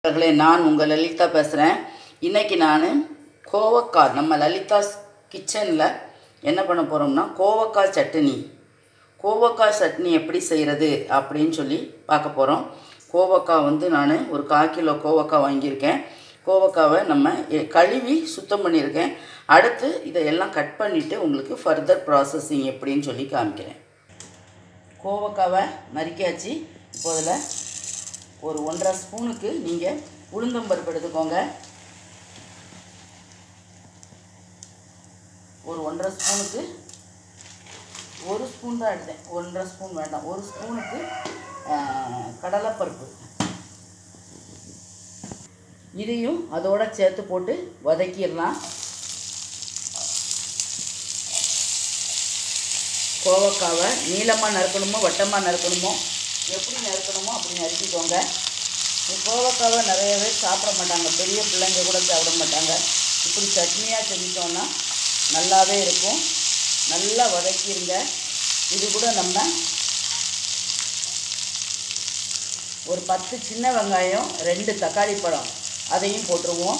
நண்பர்களே நான் உங்கள் லலிதா பேசுகிறேன் இன்றைக்கி நான் கோவக்காய் நம்ம லலிதா கிச்சனில் என்ன பண்ண போகிறோம்னா கோவக்காய் சட்னி கோவக்காய் சட்னி எப்படி செய்கிறது அப்படின்னு சொல்லி பார்க்க போகிறோம் கோவக்காய் வந்து நான் ஒரு கால் கிலோ கோவக்காய் வாங்கியிருக்கேன் கோவக்காவை நம்ம எ- கழுவி சுத்தம் பண்ணியிருக்கேன் அடுத்து இதையெல்லாம் கட் பண்ணிவிட்டு உங்களுக்கு ஃபர்தர் ப்ராசஸிங் எப்படின்னு சொல்லி காமிக்கிறேன் கோவக்காவை நறுக்கியாச்சு இப்போ அதில் ஒரு ஒன்றரை ஸ்பூனுக்கு நீங்கள் உளுந்தம்பருப்பு எடுத்துக்கோங்க ஒரு ஒன்றரை ஸ்பூனுக்கு ஒரு ஸ்பூன் தான் எடுத்தேன் ஒன்றரை ஸ்பூன் வேண்டாம் ஒரு ஸ்பூனுக்கு ஆஹ், கடலைப்பருப்பு இதையும் அதோட சேர்த்து போட்டு வதக்கிடலாம் கோவக்காவை நீளமாக நறுக்கணுமோ வட்டமாக நறுக்கணுமோ எப்படி நறுக்கணுமோ அப்படி நறுக்கிக்கோங்க இந்த கோவக்காவை நிறைய பேர் சாப்பிட மாட்டாங்க பெரிய பிள்ளைங்க கூட சாப்பிட மாட்டாங்க இப்படி சட்னியாக செஞ்சிட்டோன்னா நல்லாவே இருக்கும் நல்லா வதக்கிடுங்க இது கூட நம்ம ஒரு பத்து சின்ன வெங்காயம் ரெண்டு தக்காளி பழம் அதையும் போட்டுருவோம்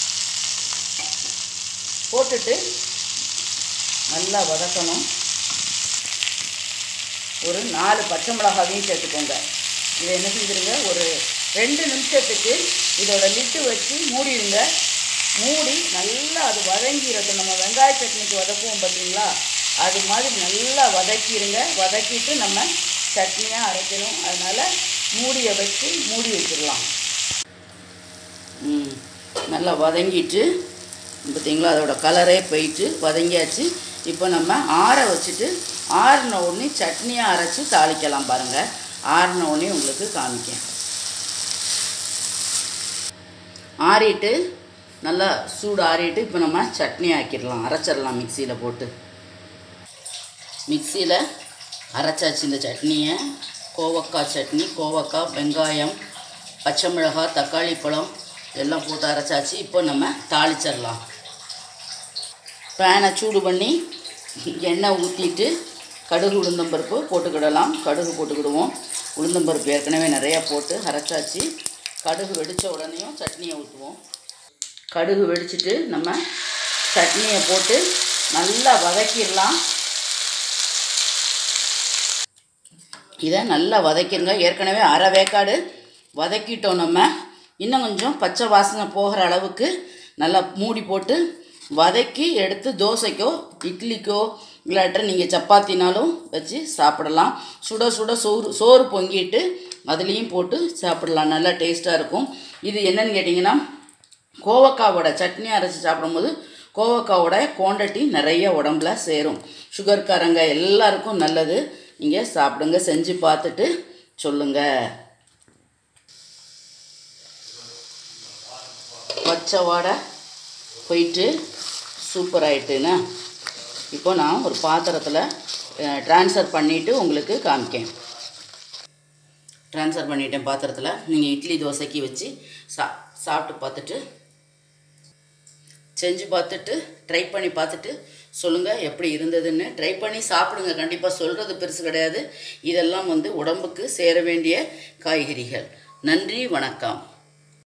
போட்டுட்டு நல்லா வதக்கணும் ஒரு நாலு பச்சை மிளகாவையும் சேர்த்துக்கோங்க இதை என்ன செஞ்சுருங்க ஒரு ரெண்டு நிமிஷத்துக்கு இதோட லிட்டு வச்சு மூடிடுங்க மூடி நல்லா அது வதங்கிடட்டும் நம்ம வெங்காய சட்னிக்கு வதக்குவோம் பார்த்தீங்களா அது மாதிரி நல்லா வதக்கிடுங்க வதக்கிட்டு நம்ம சட்னியாக அரைக்கணும் அதனால் மூடியை வச்சு மூடி வச்சிடலாம் ம் நல்லா வதங்கிட்டு பார்த்தீங்களா அதோட கலரே போயிட்டு வதங்கியாச்சு இப்போ நம்ம ஆற வச்சுட்டு ஆறின உடனே சட்னியாக அரைச்சி தாளிக்கலாம் பாருங்கள் ஆறின உடனே உங்களுக்கு காமிக்கேன் ஆறிட்டு நல்லா சூடு ஆறிட்டு இப்போ நம்ம சட்னி ஆக்கிடலாம் அரைச்சிடலாம் மிக்சியில் போட்டு மிக்சியில் அரைச்சாச்சு இந்த சட்னியை கோவக்காய் சட்னி கோவக்காய் வெங்காயம் பச்சை மிளகாய் தக்காளி பழம் எல்லாம் போட்டு அரைச்சாச்சு இப்போ நம்ம தாளிச்சிடலாம் பேனை சூடு பண்ணி எண்ணெய் ஊற்றிட்டு கடுகு உளுந்தம்பருப்பு போட்டுக்கிடலாம் கடுகு போட்டுக்கிடுவோம் உளுந்தம்பருப்பு ஏற்கனவே நிறையா போட்டு அரைச்சாச்சு கடுகு வெடித்த உடனேயும் சட்னியை ஊற்றுவோம் கடுகு வெடிச்சிட்டு நம்ம சட்னியை போட்டு நல்லா வதக்கிடலாம் இதை நல்லா வதக்கிடுங்க ஏற்கனவே அரை வேக்காடு வதக்கிட்டோம் நம்ம இன்னும் கொஞ்சம் பச்சை வாசனை போகிற அளவுக்கு நல்லா மூடி போட்டு வதக்கி எடுத்து தோசைக்கோ இட்லிக்கோ இல்லாட்ட நீங்கள் சப்பாத்தினாலும் வச்சு சாப்பிடலாம் சுட சுட சோறு சோறு பொங்கிட்டு அதுலேயும் போட்டு சாப்பிடலாம் நல்லா டேஸ்ட்டாக இருக்கும் இது என்னன்னு கேட்டிங்கன்னா கோவக்காவோட சட்னி அரைச்சி சாப்பிடும்போது கோவக்காவோட குவாண்டிட்டி நிறைய உடம்புல சேரும் சுகர்காரங்க எல்லாருக்கும் நல்லது நீங்கள் சாப்பிடுங்க செஞ்சு பார்த்துட்டு சொல்லுங்கள் பச்சை வாடை போயிட்டு சூப்பர் ஆயிட்டுண்ணா இப்போ நான் ஒரு பாத்திரத்தில் ட்ரான்ஸ்ஃபர் பண்ணிவிட்டு உங்களுக்கு காமிக்கேன் ட்ரான்ஸ்ஃபர் பண்ணிட்டேன் பாத்திரத்தில் நீங்கள் இட்லி தோசைக்கு வச்சு சா சாப்பிட்டு பார்த்துட்டு செஞ்சு பார்த்துட்டு ட்ரை பண்ணி பார்த்துட்டு சொல்லுங்கள் எப்படி இருந்ததுன்னு ட்ரை பண்ணி சாப்பிடுங்க கண்டிப்பாக சொல்கிறது பெருசு கிடையாது இதெல்லாம் வந்து உடம்புக்கு சேர வேண்டிய காய்கறிகள் நன்றி வணக்கம்